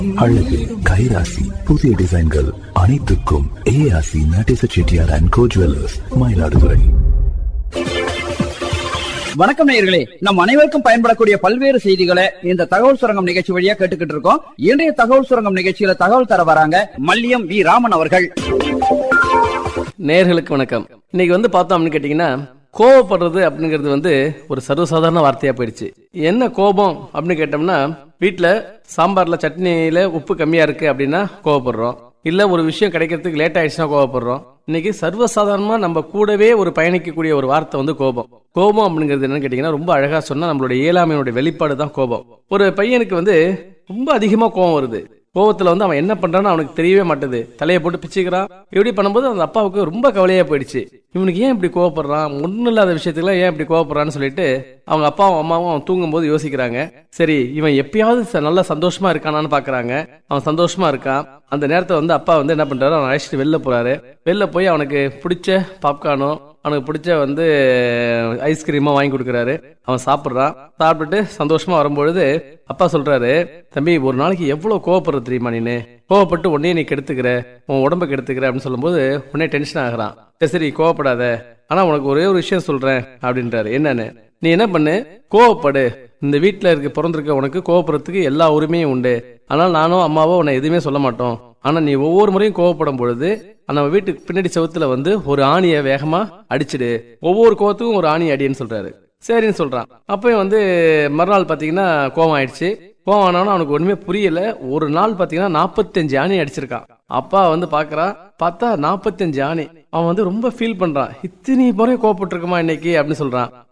அழகு கைராசி புதிய டிசைன்கள் அனைத்துக்கும் ARC Natesa Chettiar and co jewellers Mayiladuthurai வணக்கம் நேயர்களே நம் அனைவருக்கும் பயன்படக்கூடிய பல்வேறு செய்திகளை இந்த தகவல் சுரங்கம் நிகழ்ச்சி வழியா கேட்டுக்கிட்டு இருக்கோம் இன்றைய தகவல் சுரங்கம் நிகழ்ச்சியில தகவல் தர வராங்க மல்லியம் வி ராமன் அவர்கள் நேர்களுக்கு வணக்கம் இன்னைக்கு வந்து பார்த்தோம் அப்படின்னு கேட்டிங்கன்னா கோவப்படுறது அப்படிங்கிறது வந்து ஒரு சர்வசாதாரண வார்த்தையா போயிடுச்சு என்ன கோபம் அப்படின்னு கேட்டோம்னா வீட்ல சாம்பார்ல சட்னியில உப்பு கம்மியா இருக்கு அப்படின்னா கோவப்படுறோம் இல்ல ஒரு விஷயம் கிடைக்கிறதுக்கு லேட் ஆயிடுச்சுன்னா கோவப்படுறோம் இன்னைக்கு சர்வசாதாரணமா நம்ம கூடவே ஒரு பயணிக்கக்கூடிய ஒரு வார்த்தை வந்து கோபம் கோபம் அப்படிங்கிறது என்னன்னு கேட்டீங்கன்னா ரொம்ப அழகா சொன்னா நம்மளுடைய இயலாமையினுடைய வெளிப்பாடு தான் கோபம் ஒரு பையனுக்கு வந்து ரொம்ப அதிகமா கோபம் வருது கோவத்துல வந்து அவன் என்ன பண்றான்னு அவனுக்கு தெரியவே மாட்டுது தலையை போட்டு பிச்சுக்கிறான் இப்படி பண்ணும்போது அந்த அப்பாவுக்கு ரொம்ப கவலையா போயிடுச்சு இவனுக்கு ஏன் இப்படி கோவப்படுறான் ஒன்றும் இல்லாத விஷயத்துக்குலாம் ஏன் இப்படி கோவப்படுறான்னு சொல்லிட்டு அவங்க அப்பாவும் அம்மாவும் அவன் தூங்கும்போது யோசிக்கிறாங்க சரி இவன் எப்பயாவது ச- நல்லா சந்தோஷமா இருக்கானான்னு பாக்குறாங்க அவன் சந்தோஷமா இருக்கான் அந்த நேரத்தை வந்து அப்பா வந்து என்ன பண்றாரு அவன் அழைச்சிட்டு வெளில போறாரு வெளில போய் அவனுக்கு பிடிச்ச பாப்கார்னோ அவனுக்கு பிடிச்ச வந்து ஐஸ்கிரீமா வாங்கி கொடுக்குறாரு அவன் சாப்பிட்றான் சாப்பிட்டுட்டு சந்தோஷமா வரும்பொழுது அப்பா சொல்றாரு தம்பி ஒரு நாளைக்கு எவ்வளவு கோவப்படுற தெரியுமா நீனு கோவப்பட்டு உடனே நீ கெடுத்துக்கிற உன் உடம்ப கெடுத்துக்கிற அப்படின்னு சொல்லும்போது உடனே டென்ஷன் ஆகுறான் சரி சரி கோவப்படாத ஆனா உனக்கு ஒரே ஒரு விஷயம் சொல்றேன் அப்படின்றாரு என்னன்னு நீ என்ன பண்ணு கோவப்படு இந்த வீட்ல இருக்க பிறந்திருக்க உனக்கு கோவப்படுறதுக்கு எல்லா உரிமையும் உண்டு ஆனால் நானும் அம்மாவோ உன்னை எதுவுமே சொல்ல மாட்டோம் ஆனா நீ ஒவ்வொரு முறையும் கோவப்படும் பொழுது நம்ம வீட்டுக்கு பின்னாடி செவுத்துல வந்து ஒரு ஆணியை வேகமா அடிச்சிடு ஒவ்வொரு கோவத்துக்கும் ஒரு ஆணி அடின்னு சொல்றாரு சரின்னு சொல்றான் அப்பயும் வந்து மறுநாள் பாத்தீங்கன்னா கோவம் ஆயிடுச்சு கோவம் ஆனாலும் அவனுக்கு ஒண்ணுமே புரியல ஒரு நாள் பாத்தீங்கன்னா நாற்பத்தஞ்சு ஆணி அடிச்சிருக்கான் அப்பா வந்து பாக்குறான் பார்த்தா நாற்பத்தஞ்சு ஆணி அவன் வந்து ரொம்ப ஃபீல் பண்றான் இத்தனை முறை கோவப்பட்டிருக்குமா இன்னைக்கு அப்படின்னு சொல்றான்